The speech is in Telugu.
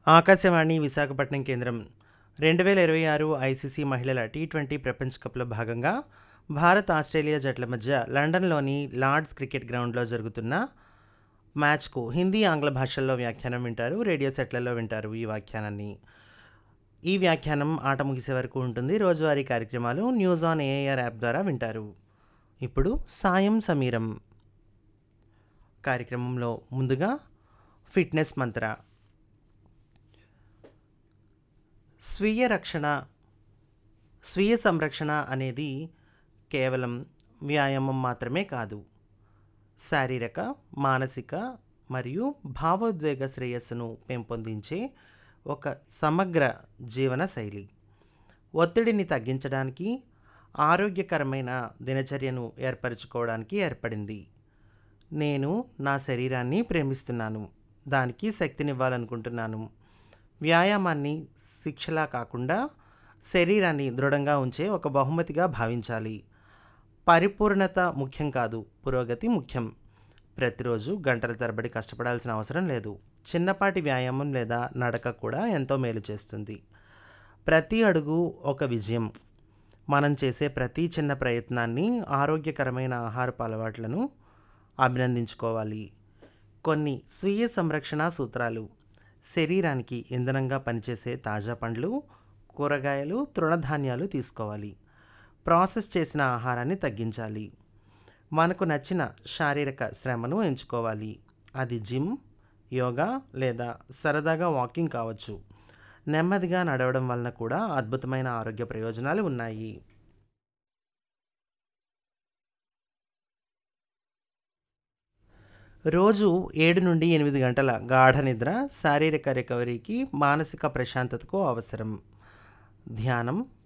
ఆకాశవాణి విశాఖపట్నం కేంద్రం రెండు వేల ఇరవై ఆరు ఐసీసీ మహిళల టీ ట్వంటీ ప్రపంచ కప్లో భాగంగా భారత్ ఆస్ట్రేలియా జట్ల మధ్య లండన్లోని లార్డ్స్ క్రికెట్ గ్రౌండ్లో జరుగుతున్న మ్యాచ్కు హిందీ ఆంగ్ల భాషల్లో వ్యాఖ్యానం వింటారు రేడియో సెట్లలో వింటారు ఈ వ్యాఖ్యానాన్ని ఈ వ్యాఖ్యానం ఆట ముగిసే వరకు ఉంటుంది రోజువారీ కార్యక్రమాలు న్యూస్ ఆన్ ఏఆర్ యాప్ ద్వారా వింటారు ఇప్పుడు సాయం సమీరం కార్యక్రమంలో ముందుగా ఫిట్నెస్ మంత్ర స్వీయ రక్షణ స్వీయ సంరక్షణ అనేది కేవలం వ్యాయామం మాత్రమే కాదు శారీరక మానసిక మరియు భావోద్వేగ శ్రేయస్సును పెంపొందించే ఒక సమగ్ర జీవన శైలి ఒత్తిడిని తగ్గించడానికి ఆరోగ్యకరమైన దినచర్యను ఏర్పరచుకోవడానికి ఏర్పడింది నేను నా శరీరాన్ని ప్రేమిస్తున్నాను దానికి శక్తినివ్వాలనుకుంటున్నాను వ్యాయామాన్ని శిక్షలా కాకుండా శరీరాన్ని దృఢంగా ఉంచే ఒక బహుమతిగా భావించాలి పరిపూర్ణత ముఖ్యం కాదు పురోగతి ముఖ్యం ప్రతిరోజు గంటల తరబడి కష్టపడాల్సిన అవసరం లేదు చిన్నపాటి వ్యాయామం లేదా నడక కూడా ఎంతో మేలు చేస్తుంది ప్రతి అడుగు ఒక విజయం మనం చేసే ప్రతి చిన్న ప్రయత్నాన్ని ఆరోగ్యకరమైన ఆహారపు అలవాట్లను అభినందించుకోవాలి కొన్ని స్వీయ సంరక్షణ సూత్రాలు శరీరానికి ఇంధనంగా పనిచేసే తాజా పండ్లు కూరగాయలు తృణధాన్యాలు తీసుకోవాలి ప్రాసెస్ చేసిన ఆహారాన్ని తగ్గించాలి మనకు నచ్చిన శారీరక శ్రమను ఎంచుకోవాలి అది జిమ్ యోగా లేదా సరదాగా వాకింగ్ కావచ్చు నెమ్మదిగా నడవడం వలన కూడా అద్భుతమైన ఆరోగ్య ప్రయోజనాలు ఉన్నాయి రోజు ఏడు నుండి ఎనిమిది గంటల గాఢ నిద్ర శారీరక రికవరీకి మానసిక ప్రశాంతతకు అవసరం ధ్యానం